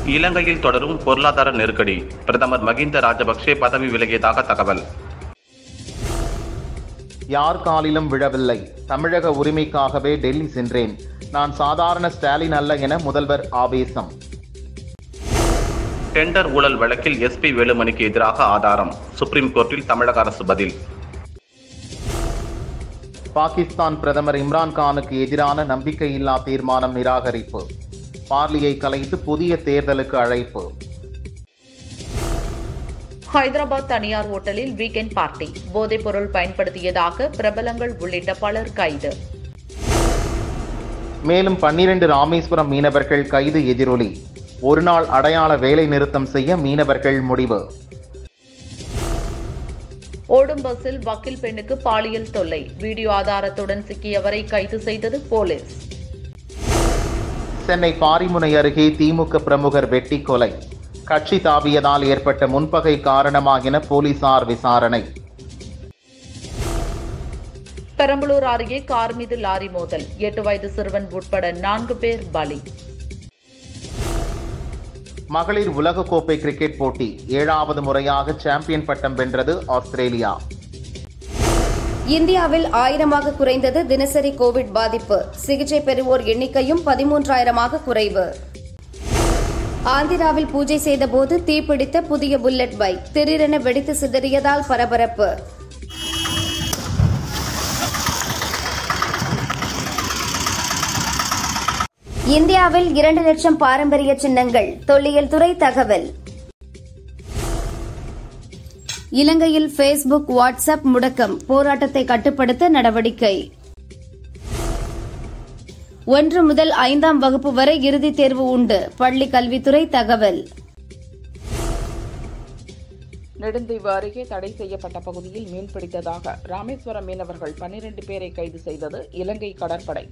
இலங்கையில் தொடரும் பொருளாதார நெருக்கடி பிரதமர் மகிந்த ராஜபக்சே பதவி விலகியதாக தகவல் யார் காலிலும் விழவில்லை தமிழக உரிமைக்காகவே டெல்லி சென்றேன் நான் சாதாரண ஸ்டாலின் அல்ல என முதல்வர் ஆவேசம் டெண்டர் ஊழல் வழக்கில் எஸ்பி வேலுமணிக்கு எதிராக ஆதாரம் சுப்ரீம் கோர்ட்டில் தமிழக அரசு பதில் பாகிஸ்தான் பிரதமர் இம்ரான் கானுக்கு எதிரான நம்பிக்கையில்லா தீர்மானம் நிராகரிப்பு பார்லியை கலைத்து புதிய தேர்தலுக்கு அழைப்பு ஹைதராபாத் தனியார் ஹோட்டலில் வீக்கெண்ட் பார்ட்டி போதைப் பொருள் பயன்படுத்தியதாக பிரபலங்கள் உள்ளிட்ட பலர் கைது மேலும் பன்னிரண்டு ராமேஸ்வரம் மீனவர்கள் கைது எதிரொலி ஒருநாள் அடையாள வேலை நிறுத்தம் செய்ய மீனவர்கள் முடிவு ஓடும் பஸ்ஸில் வக்கீல் பெண்ணுக்கு பாலியல் தொல்லை வீடியோ ஆதாரத்துடன் சிக்கியவரை கைது செய்தது போலீஸ் சென்னை பாரிமுனை அருகே திமுக பிரமுகர் வெட்டி கொலை கட்சி தாவியதால் ஏற்பட்ட முன்பகை காரணமா என போலீசார் விசாரணை பெரம்பலூர் அருகே கார் மீது லாரி மோதல் எட்டு வயது சிறுவன் உட்பட நான்கு பேர் பலி மகளிர் உலகக்கோப்பை கிரிக்கெட் போட்டி ஏழாவது முறையாக சாம்பியன் பட்டம் வென்றது ஆஸ்திரேலியா இந்தியாவில் ஆயிரமாக குறைந்தது தினசரி கோவிட் பாதிப்பு சிகிச்சை பெறுவோர் எண்ணிக்கையும் பதிமூன்றாயிரமாக குறைவு ஆந்திராவில் பூஜை செய்தபோது தீப்பிடித்த புதிய புல்லட் பைக் திடீரென வெடித்து சிதறியதால் பரபரப்பு இந்தியாவில் இரண்டு லட்சம் பாரம்பரிய சின்னங்கள் தொல்லியல் துறை தகவல் இலங்கையில் ஃபேஸ்புக் வாட்ஸ்அப் முடக்கம் போராட்டத்தை கட்டுப்படுத்த நடவடிக்கை ஒன்று முதல் ஐந்தாம் வகுப்பு வரை இறுதித் தேர்வு உண்டு பள்ளி கல்வித்துறை தகவல் நெடுந்தீவு அருகே தடை செய்யப்பட்ட பகுதியில் மீன்பிடித்ததாக ராமேஸ்வரம் மீனவர்கள் பன்னிரண்டு பேரை கைது செய்தது இலங்கை கடற்படை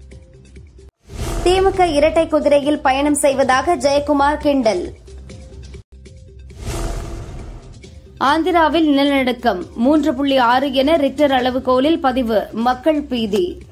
திமுக இரட்டை குதிரையில் பயணம் செய்வதாக ஜெயக்குமார் கிண்டல் ஆந்திராவில் நிலநடுக்கம் மூன்று புள்ளி ஆறு என ரிக்டர் அளவுகோலில் பதிவு மக்கள் பீதி